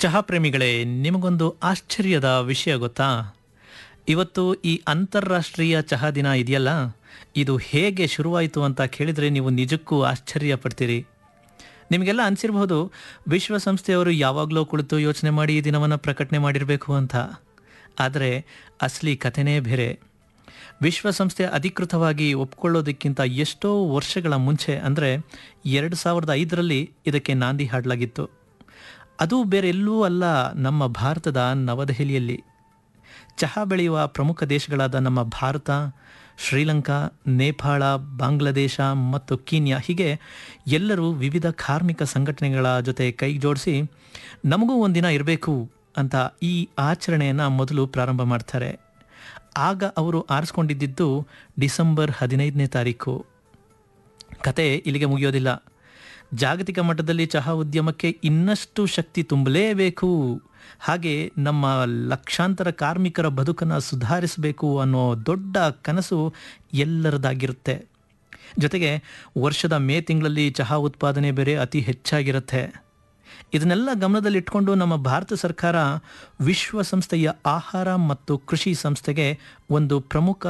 ಚಹಾ ಪ್ರೇಮಿಗಳೇ ನಿಮಗೊಂದು ಆಶ್ಚರ್ಯದ ವಿಷಯ ಗೊತ್ತಾ ಇವತ್ತು ಈ ಅಂತಾರಾಷ್ಟ್ರೀಯ ಚಹಾ ದಿನ ಇದೆಯಲ್ಲ ಇದು ಹೇಗೆ ಶುರುವಾಯಿತು ಅಂತ ಕೇಳಿದರೆ ನೀವು ನಿಜಕ್ಕೂ ಆಶ್ಚರ್ಯ ಪಡ್ತೀರಿ ನಿಮಗೆಲ್ಲ ಅನಿಸಿರಬಹುದು ವಿಶ್ವಸಂಸ್ಥೆಯವರು ಯಾವಾಗಲೂ ಕುಳಿತು ಯೋಚನೆ ಮಾಡಿ ಈ ದಿನವನ್ನು ಪ್ರಕಟಣೆ ಮಾಡಿರಬೇಕು ಅಂತ ಆದರೆ ಅಸಲಿ ಕಥೆನೇ ಬೇರೆ ವಿಶ್ವಸಂಸ್ಥೆ ಅಧಿಕೃತವಾಗಿ ಒಪ್ಕೊಳ್ಳೋದಕ್ಕಿಂತ ಎಷ್ಟೋ ವರ್ಷಗಳ ಮುಂಚೆ ಅಂದರೆ ಎರಡು ಸಾವಿರದ ಐದರಲ್ಲಿ ಇದಕ್ಕೆ ನಾಂದಿ ಹಾಡಲಾಗಿತ್ತು ಅದು ಬೇರೆ ಎಲ್ಲೂ ಅಲ್ಲ ನಮ್ಮ ಭಾರತದ ನವದೆಹಲಿಯಲ್ಲಿ ಚಹಾ ಬೆಳೆಯುವ ಪ್ರಮುಖ ದೇಶಗಳಾದ ನಮ್ಮ ಭಾರತ ಶ್ರೀಲಂಕಾ ನೇಪಾಳ ಬಾಂಗ್ಲಾದೇಶ ಮತ್ತು ಕೀನ್ಯಾ ಹೀಗೆ ಎಲ್ಲರೂ ವಿವಿಧ ಕಾರ್ಮಿಕ ಸಂಘಟನೆಗಳ ಜೊತೆ ಕೈ ಜೋಡಿಸಿ ನಮಗೂ ಒಂದಿನ ಇರಬೇಕು ಅಂತ ಈ ಆಚರಣೆಯನ್ನು ಮೊದಲು ಪ್ರಾರಂಭ ಮಾಡ್ತಾರೆ ಆಗ ಅವರು ಆರಿಸ್ಕೊಂಡಿದ್ದು ಡಿಸೆಂಬರ್ ಹದಿನೈದನೇ ತಾರೀಕು ಕತೆ ಇಲ್ಲಿಗೆ ಮುಗಿಯೋದಿಲ್ಲ ಜಾಗತಿಕ ಮಟ್ಟದಲ್ಲಿ ಚಹಾ ಉದ್ಯಮಕ್ಕೆ ಇನ್ನಷ್ಟು ಶಕ್ತಿ ತುಂಬಲೇಬೇಕು ಹಾಗೆ ನಮ್ಮ ಲಕ್ಷಾಂತರ ಕಾರ್ಮಿಕರ ಬದುಕನ್ನು ಸುಧಾರಿಸಬೇಕು ಅನ್ನೋ ದೊಡ್ಡ ಕನಸು ಎಲ್ಲರದಾಗಿರುತ್ತೆ ಜೊತೆಗೆ ವರ್ಷದ ಮೇ ತಿಂಗಳಲ್ಲಿ ಚಹಾ ಉತ್ಪಾದನೆ ಬೇರೆ ಅತಿ ಹೆಚ್ಚಾಗಿರುತ್ತೆ ಇದನ್ನೆಲ್ಲ ಗಮನದಲ್ಲಿಟ್ಕೊಂಡು ನಮ್ಮ ಭಾರತ ಸರ್ಕಾರ ವಿಶ್ವಸಂಸ್ಥೆಯ ಆಹಾರ ಮತ್ತು ಕೃಷಿ ಸಂಸ್ಥೆಗೆ ಒಂದು ಪ್ರಮುಖ